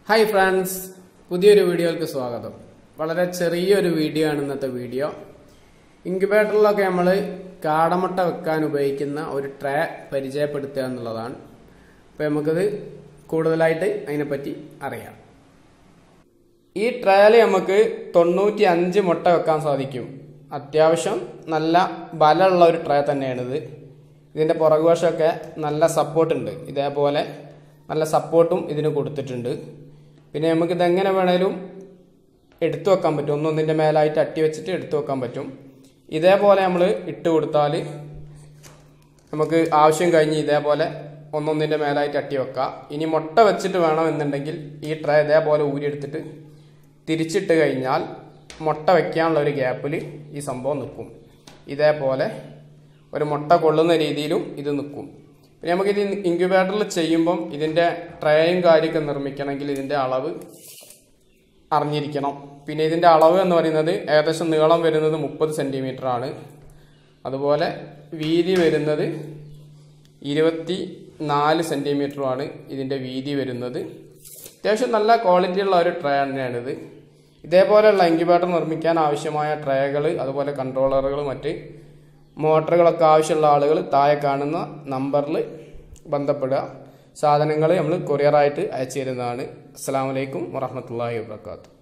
hi friends പുതിയൊരു വീഡിയോയിലേക്ക് സ്വാഗതം വളരെ ചെറിയൊരു വീഡിയോ ആണ് ഇന്നത്തെ വീഡിയോ ഇൻക്യുബേറ്ററിലൊക്കെ നമ്മൾ കാടമുട്ട വെക്കാൻ ഉപയോഗിക്കുന്ന ഒരു ട്രേ പരിചയപ്പെടുത്തുക എന്നുള്ളതാണ് അപ്പോൾ നമുക്കത് കൂടുതലായിട്ട് അതിനെപ്പറ്റി അറിയാം ഈ ട്രയൽ നമുക്ക് തൊണ്ണൂറ്റി അഞ്ച് മുട്ട വെക്കാൻ സാധിക്കും അത്യാവശ്യം നല്ല ബലമുള്ള ഒരു ട്രേ തന്നെയാണിത് ഇതിൻ്റെ പുറകുവശമൊക്കെ നല്ല സപ്പോർട്ട് ഉണ്ട് ഇതേപോലെ നല്ല സപ്പോർട്ടും ഇതിന് കൊടുത്തിട്ടുണ്ട് പിന്നെ നമുക്ക് ഇതെങ്ങനെ വേണേലും എടുത്തു വെക്കാൻ പറ്റും ഒന്നൊന്നിൻ്റെ മേലായിട്ട് അട്ടി വെച്ചിട്ട് എടുത്തു വെക്കാൻ പറ്റും ഇതേപോലെ നമ്മൾ ഇട്ട് കൊടുത്താൽ നമുക്ക് ആവശ്യം കഴിഞ്ഞ് ഇതേപോലെ ഒന്നൊന്നിൻ്റെ മേലായിട്ട് അട്ടി വെക്കാം ഇനി മുട്ട വെച്ചിട്ട് വേണം എന്നുണ്ടെങ്കിൽ ഈ ട്രേ ഇതേപോലെ ഊരിയെടുത്തിട്ട് തിരിച്ചിട്ട് കഴിഞ്ഞാൽ മുട്ട വെക്കാനുള്ള ഒരു ഗ്യാപ്പിൽ ഈ സംഭവം നിൽക്കും ഇതേപോലെ ഒരു മുട്ട കൊള്ളുന്ന രീതിയിലും ഇത് നിൽക്കും പിന്നെ നമുക്കിത് ഇൻക്യുബേറ്ററിൽ ചെയ്യുമ്പം ഇതിൻ്റെ ട്രേയും കാര്യമൊക്കെ നിർമ്മിക്കണമെങ്കിൽ ഇതിൻ്റെ അളവ് അറിഞ്ഞിരിക്കണം പിന്നെ ഇതിൻ്റെ അളവ് എന്ന് പറയുന്നത് ഏകദേശം നീളം വരുന്നത് മുപ്പത് സെൻറ്റിമീറ്റർ ആണ് അതുപോലെ വീതി വരുന്നത് ഇരുപത്തി നാല് സെൻറ്റിമീറ്ററുമാണ് ഇതിൻ്റെ വീതി വരുന്നത് അത്യാവശ്യം നല്ല ക്വാളിറ്റി ഉള്ള ഒരു ട്രേ തന്നെയാണിത് ഇതേപോലെയുള്ള ഇൻക്യുബേറ്റർ നിർമ്മിക്കാൻ ആവശ്യമായ ട്രേകൾ അതുപോലെ കൺട്രോളറുകൾ മറ്റ് മോട്ടറുകളൊക്കെ ആവശ്യമുള്ള ആളുകൾ താഴെ കാണുന്ന നമ്പറിൽ ബന്ധപ്പെടുക സാധനങ്ങൾ നമ്മൾ കൊറിയറായിട്ട് അയച്ചു തരുന്നതാണ് അസ്സാം വലൈക്കും വറഹമത്തല്ലാഹി വാബർക്കാത്തു